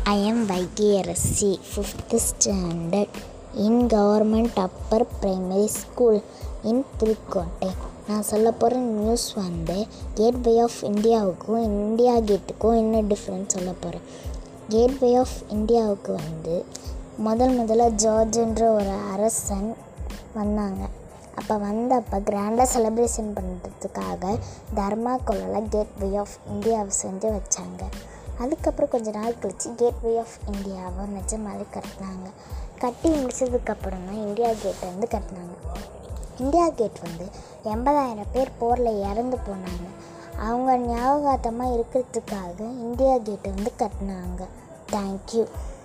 I am Vaigaiyarasi fifth standard in government upper primary school in Pudukkottai நான் சொல்ல போகிற news வந்து கேட்வே ஆஃப் இந்தியாவுக்கும் இந்தியா கேட்டுக்கும் என்ன டிஃப்ரெண்ட் சொல்ல போகிறேன் கேட்வே ஆஃப் இந்தியாவுக்கு வந்து முதல் முதல்ல ஜார்ஜ்ன்ற ஒரு அரசன் வந்தாங்க அப்போ வந்தப்போ கிராண்டாக செலிப்ரேஷன் பண்ணுறதுக்காக தர்மாக்கோலில் கேட்வே ஆஃப் இந்தியாவை செஞ்சு வச்சாங்க அதுக்கப்புறம் கொஞ்ச நாள் கழித்து கேட்வே ஆஃப் இந்தியாவை நிஜமாலே கட்டினாங்க கட்டி முடிச்சதுக்கப்புறம் தான் இந்தியா கேட் வந்து கட்டினாங்க இந்தியா கேட் வந்து எண்பதாயிரம் பேர் போரில் இறந்து போனாங்க அவங்க ஞாபகார்த்தமாக இருக்கிறதுக்காக இந்தியா கேட்டை வந்து கட்டினாங்க தேங்க்யூ